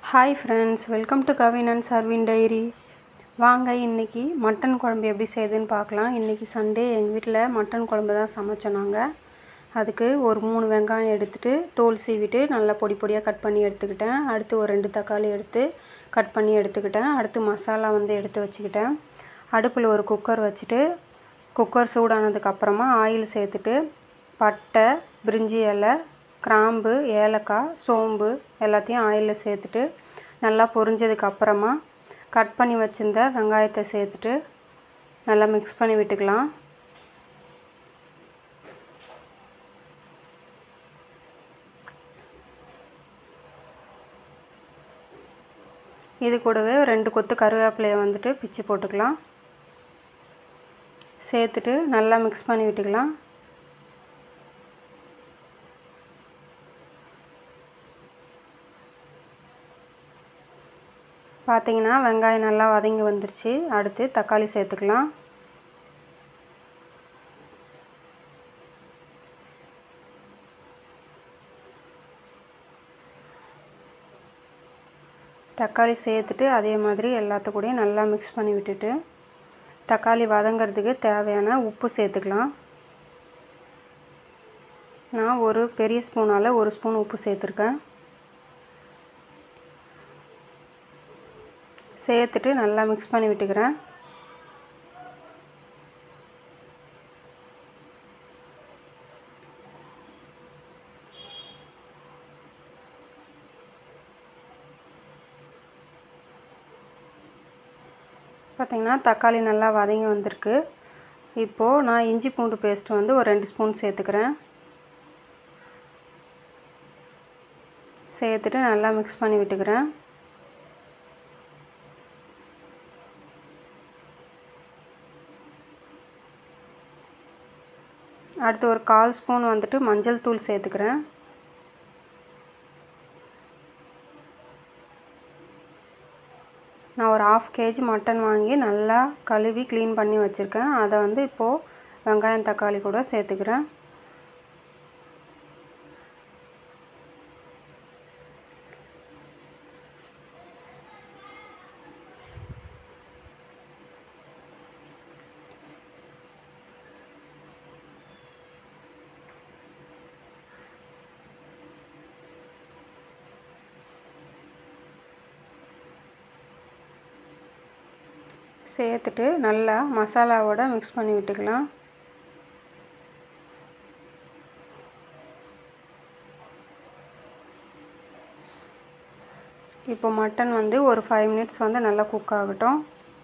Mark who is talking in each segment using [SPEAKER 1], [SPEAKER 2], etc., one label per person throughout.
[SPEAKER 1] hi friends welcome to Kavin and Sarvin diary வாங்க இன்றைக்கி mutton குழம்பு எப்படி செய்யுதுன்னு பார்க்கலாம் இன்றைக்கி சண்டே எங்கள் வீட்டில் மட்டன் குழம்பு தான் சமைச்சோம் நாங்கள் அதுக்கு ஒரு மூணு வெங்காயம் எடுத்துகிட்டு தோல் சீவிட்டு நல்லா பொடி பொடியாக கட் பண்ணி எடுத்துக்கிட்டேன் அடுத்து ஒரு ரெண்டு தக்காளி எடுத்து கட் பண்ணி எடுத்துக்கிட்டேன் அடுத்து மசாலா வந்து எடுத்து வச்சுக்கிட்டேன் அடுப்பில் ஒரு குக்கர் வச்சுட்டு குக்கர் சூடானதுக்கப்புறமா ஆயில் சேர்த்துட்டு பட்டை பிரிஞ்சி இலை கிராம்பு ஏலக்காய் சோம்பு எல்லாத்தையும் ஆயிலில் சேர்த்துட்டு நல்லா பொரிஞ்சதுக்கு அப்புறமா கட் பண்ணி வச்சுருந்த வெங்காயத்தை சேர்த்துட்டு நல்லா மிக்ஸ் பண்ணி விட்டுக்கலாம் இது கூடவே ரெண்டு கொத்து கருவேப்பிலையை வந்துட்டு பிச்சு போட்டுக்கலாம் சேர்த்துட்டு நல்லா மிக்ஸ் பண்ணி விட்டுக்கலாம் பார்த்தீங்கன்னா வெங்காயம் நல்லா வதங்கி வந்துருச்சு அடுத்து தக்காளி சேர்த்துக்கலாம் தக்காளி சேர்த்துட்டு அதே மாதிரி எல்லாத்துக்கூடையும் நல்லா மிக்ஸ் பண்ணி விட்டுட்டு தக்காளி வதங்கிறதுக்கு தேவையான உப்பு சேர்த்துக்கலாம் நான் ஒரு பெரிய ஸ்பூனால் ஒரு ஸ்பூன் உப்பு சேர்த்துருக்கேன் சேர்த்துட்டு நல்லா மிக்ஸ் பண்ணி விட்டுக்கிறேன் பார்த்திங்கன்னா தக்காளி நல்லா வதங்கி வந்திருக்கு இப்போது நான் இஞ்சி பூண்டு பேஸ்ட் வந்து ஒரு ரெண்டு ஸ்பூன் சேர்த்துக்கிறேன் சேர்த்துட்டு நல்லா மிக்ஸ் பண்ணி விட்டுக்கிறேன் அடுத்து ஒரு கால் ஸ்பூன் வந்துட்டு மஞ்சள் தூள் சேர்த்துக்கிறேன் நான் ஒரு ஆஃப் கேஜி மட்டன் வாங்கி நல்லா கழுவி க்ளீன் பண்ணி வச்சுருக்கேன் அதை வந்து இப்போது வெங்காயம் தக்காளி கூட சேர்த்துக்கிறேன் சேர்த்துட்டு நல்லா மசாலாவோட மிக்ஸ் பண்ணி விட்டுக்கலாம் இப்போ மட்டன் வந்து ஒரு ஃபைவ் மினிட்ஸ் வந்து நல்லா குக் ஆகட்டும்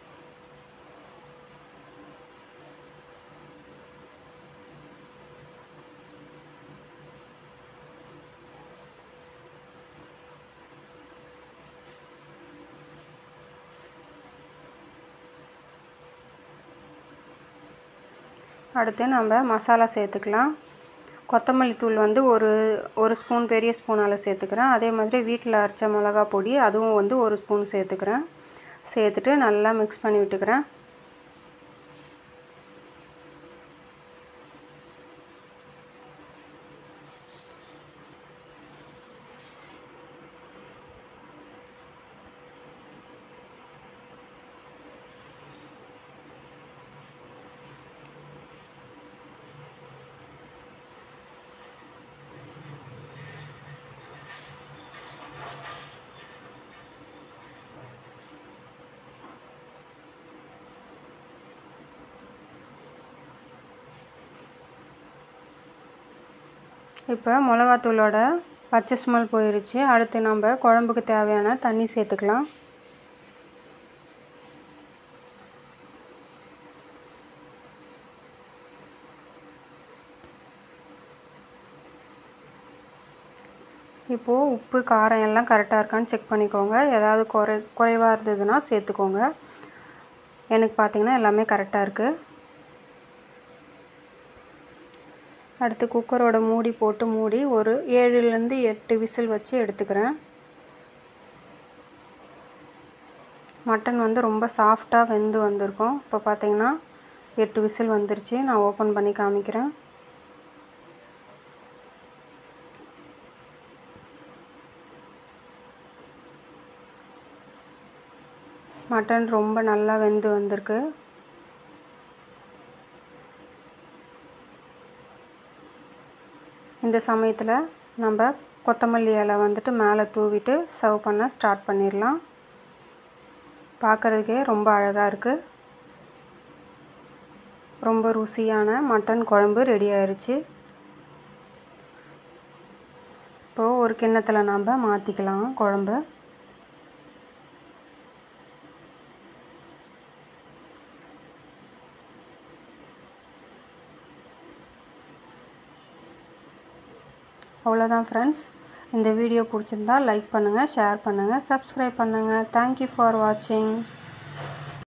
[SPEAKER 1] அடுத்து நம்ம மசாலா சேர்த்துக்கலாம் கொத்தமல்லி தூள் வந்து ஒரு ஒரு ஸ்பூன் பெரிய ஸ்பூனால் சேர்த்துக்கிறேன் அதே மாதிரி வீட்டில் அரைச்ச மிளகா பொடி அதுவும் வந்து ஒரு ஸ்பூன் சேர்த்துக்கிறேன் சேர்த்துட்டு நல்லா மிக்ஸ் பண்ணி விட்டுக்கிறேன் இப்போ மிளகாத்தூளோட பச்சை ஸ்மெல் போயிடுச்சு அடுத்து நம்ம குழம்புக்கு தேவையான தண்ணி சேர்த்துக்கலாம் இப்போது உப்பு காரம் எல்லாம் கரெக்டாக இருக்கான்னு செக் பண்ணிக்கோங்க ஏதாவது குறை குறைவாக இருந்ததுன்னா சேர்த்துக்கோங்க எனக்கு பார்த்திங்கன்னா எல்லாமே கரெக்டாக இருக்குது அடுத்து குக்கரோட மூடி போட்டு மூடி ஒரு ஏழுலேருந்து எட்டு விசில் வச்சு எடுத்துக்கிறேன் மட்டன் வந்து ரொம்ப சாஃப்டாக வெந்து வந்திருக்கும் இப்போ பார்த்தீங்கன்னா எட்டு விசில் வந்துருச்சு நான் ஓப்பன் பண்ணி காமிக்கிறேன் மட்டன் ரொம்ப நல்லா வெந்து வந்திருக்கு இந்த சமயத்தில் நம்ம கொத்தமல்லி இலை வந்துட்டு மேலே தூவிட்டு சர்வ் பண்ண ஸ்டார்ட் பண்ணிடலாம் பார்க்குறதுக்கே ரொம்ப அழகாக இருக்குது ரொம்ப ருசியான மட்டன் குழம்பு ரெடி ஆயிடுச்சு இப்போது ஒரு கிண்ணத்தில் நம்ம மாற்றிக்கலாம் குழம்பு அவ்வளோதான் ஃப்ரெண்ட்ஸ் இந்த வீடியோ பிடிச்சிருந்தா லைக் பண்ணுங்கள் ஷேர் பண்ணுங்கள் சப்ஸ்கிரைப் பண்ணுங்கள் தேங்க்யூ ஃபார் வாட்சிங்